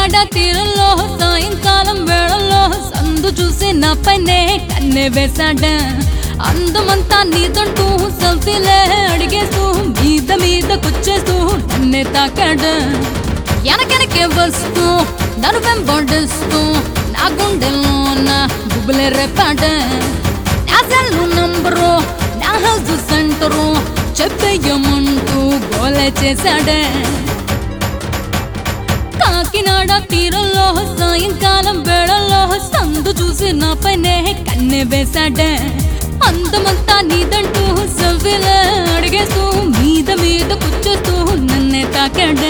కాకినాడ తీరంలో సాయంకాలం వేళల్లో సందు చూసి నా పైనే కన్నె వేశాడ అందమంతా నీదంటూ సెల్ఫీలే అడిగేస్తూ మీద మీద కూర్చేస్తూ నన్నే తాకాడు వెనకెనకే వస్తూ నన్ను వెంబడిస్తూ నా గుండెలోన గుబులే రేపాడ నా సెల్ నంబరు నా హౌస్ సెంటరు చెప్పేయమంటూ గోలే చేశాడే కాకినాడ తీరంలో సాయంకాలం వేళల్లో సందు చూసి నా పైనే కన్నె వేశాడే అందమంతా నీదంటూ సవ్విలే అడిగేస్తూ మీద మీద కూర్చోస్తూ నన్నే తాకాడే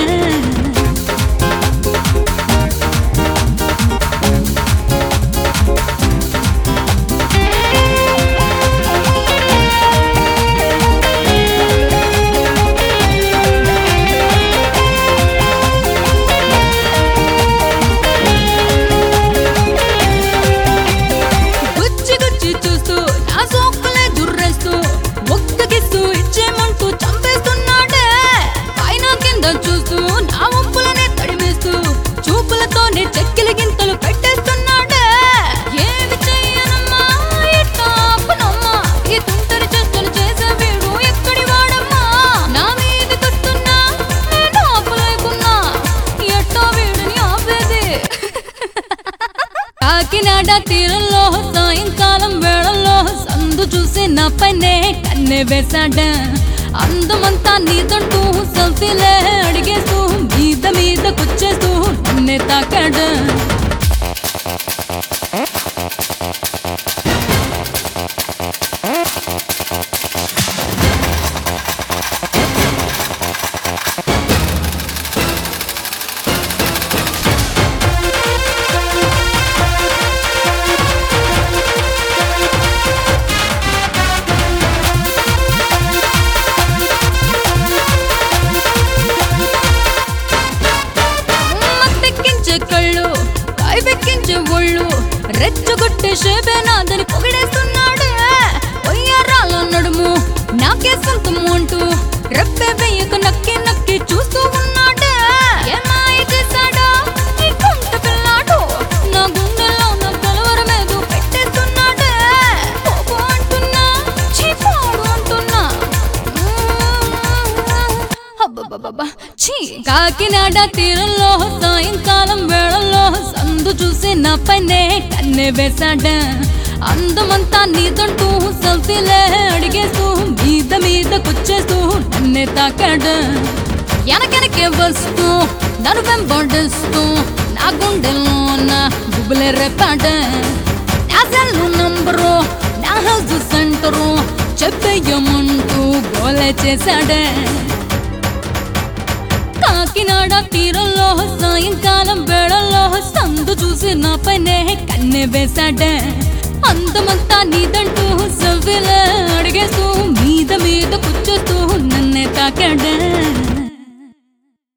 గుచ్చి గుచ్చి చూస్తూ నా సోకులే దుర్రేస్తూ ఒక్క కిస్సు ఇచ్చేమంటూ చంపేస్తున్నాడే పైన కింద చూస్తూ నా వంపులనే తడిమేస్తూ చూపులతోనే చెక్కిలి గింతలు పెట్టేస్తున్నాడే ఏమి చెయ్యనమ్మా ఎట్టా ఆపునమ్మా ఈ తుంటరి చేష్టలు చేసే వీడు ఎక్కడి వాడమ్మా నా మీద కట్టున్నా నేను ఆపలేకున్నా ఎట్టా వీడిని ఆపేది కాకినాడ తీరంలో సాయంకాలం వేళల్లో సందు చూసి నా పైనే కన్నె వేశాడ అందమంతా నీదంటూ సెల్ఫీలే అడిగేస్తూ మీద మీద కూర్చేస్తూ నన్నే తాకాడు మత్తెక్కించే కళ్ళు కైవెక్కించే ఒళ్ళు రెచ్చగొట్టే షేబేనాదని పొగిడేస్తున్నాడే ఒయ్యారాల నడుము నాకే సొంతం అంటూ రెప్పే వెయ్యక నక్కి నక్కి చూస్తూ ఉన్నాడే ఏమాయ చేశాడో ఈ కుంట పిల్లాడు నా గుండెలో నా కలవరమేదో పెట్టేస్తున్నాడే పోపు అంటున్నా చీపోడు అంటున్నా అబ్బబ్బబ్బబ్బా, ఛీ! కాకినాడ తీరంలో సాయంకాలం వేళల్లో సందు చూసి నా పైనే కన్నె వేశాడ అందమంతా నీదంటూ సెల్ఫీలే అడిగేస్తూ మీద మీద కూర్చేస్తూ నన్నే తాకాడు వెనకెనకే వస్తూ నన్ను వెంబడిస్తూ నా గుండెలోన గుబులే రేపాడ నా సెల్ నంబరు నా హౌస్ సెంటరు చెప్పేయమంటూ గోలే చేశాడే కాకినాడ తీరంలో సాయంకాలం వేళల్లో సందు చూసి నా పైనే కన్నె వేశాడే అందమంతా నీదంటూ సవ్విలే అడిగేస్తూ మీద మీద కూర్చోస్తూ నన్నే తాకాడే